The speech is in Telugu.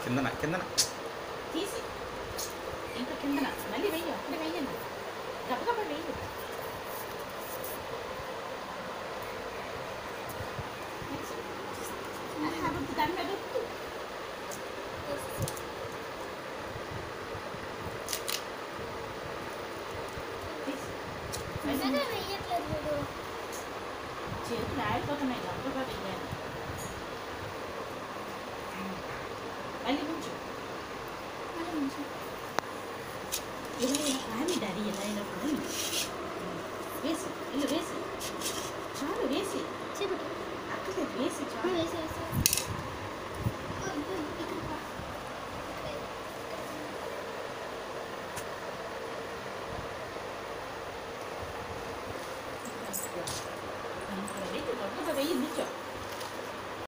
కిందన కిందన తీసి ఇంకా కిందన మళ్ళీ వెయ్యి అక్కడ వెయ్యండి గబగబ వెయ్యి అబద్ధ దాని మీద వద్దు. తీసి. మళ్ళీ నిజంగా వెయ్యట్లేదు వీడు చేతులు ఆడిపోతున్నాయి గబగబా వెయ్యాలి మళ్ళీ కొంచెం మళ్ళీ కొంచెం. ఇలా ఇలా కానీ డాడీ ఇలా ఇలా కానీ వేసి ఇలా వేసి చాలు వేసి చీపురు. అక్కర్లేదు వేసి ఆ, చాలు వేసి వేసి వద్దు, ఇక్కడ పా. వెయ్యి గబగబా వెయ్యి నిల్చో